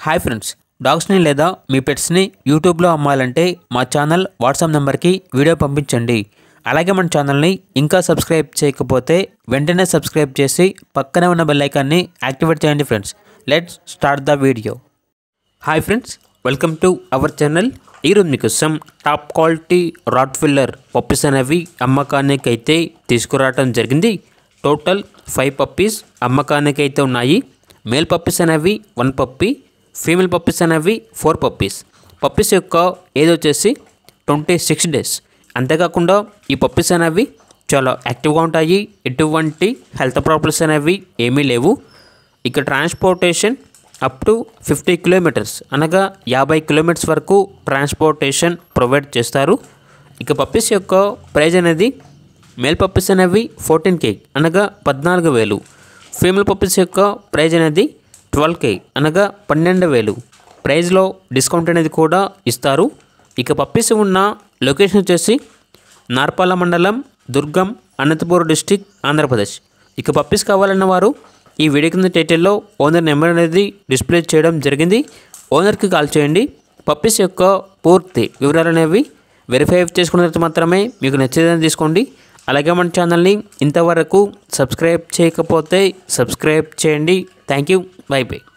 hi friends డాగ్స్ని లేదా మీ పెట్స్ని యూట్యూబ్లో అమ్మాలంటే మా ఛానల్ వాట్సాప్ నెంబర్కి వీడియో పంపించండి అలాగే మన ఛానల్ని ఇంకా సబ్స్క్రైబ్ చేయకపోతే వెంటనే సబ్స్క్రైబ్ చేసి పక్కనే ఉన్న బెల్ ఐకాన్ని యాక్టివేట్ చేయండి friends let's start the video hi friends welcome to our channel ఈరోజు మీకోసం top quality Rottweiler puppies అనేవి అమ్మకానికి అయితే తీసుకురావడం జరిగింది టోటల్ ఫైవ్ పప్పీస్ అమ్మకానికి అయితే ఉన్నాయి మేల్ పప్పీస్ అనేవి వన్ పప్పీ ఫీమేల్ పప్పీస్ అనేవి ఫోర్ పప్పీస్ పప్పీస్ యొక్క ఏజ్ వచ్చేసి ట్వంటీ సిక్స్ డేస్ అంతేకాకుండా ఈ పప్పీస్ అనేవి చాలా యాక్టివ్గా ఉంటాయి ఎటువంటి హెల్త్ ప్రాబ్లమ్స్ అనేవి ఏమీ లేవు ఇక transportation up to fifty kilometres అనగా యాభై కిలోమీటర్స్ వరకు ట్రాన్స్పోర్టేషన్ ప్రొవైడ్ చేస్తారు ఇక పప్పీస్ యొక్క ప్రైజ్ అనేది మేల్ పప్పీస్ అనేవి ఫోర్టీన్ కే అనగా పద్నాలుగు వేలు ఫీమేల్ పప్పీస్ యొక్క ప్రైజ్ అనేది ట్వెల్వ్ కే అనగా పన్నెండు వేలు ప్రైజ్లో డిస్కౌంట్ అనేది కూడా ఇస్తారు ఇక పప్పీస్ ఉన్న లొకేషన్ వచ్చేసి నార్పాల మండలం దుర్గం అనంతపురం డిస్టిక్ ఆంధ్రప్రదేశ్ ఇక పప్పీస్ కావాలన్న వారు ఈ వీడియో కింద టైటిల్లో ఓనర్ నెంబర్ అనేది డిస్ప్లే చేయడం జరిగింది ఓనర్కి కాల్ చేయండి పప్పీస్ యొక్క పూర్తి వివరాలు అనేవి వెరిఫై చేసుకున్న తర్వాత మాత్రమే మీకు నచ్చేదని తీసుకోండి అలాగే మన ఛానల్ని ఇంతవరకు సబ్స్క్రైబ్ చేయకపోతే సబ్స్క్రైబ్ చేయండి థ్యాంక్ యూ బై బై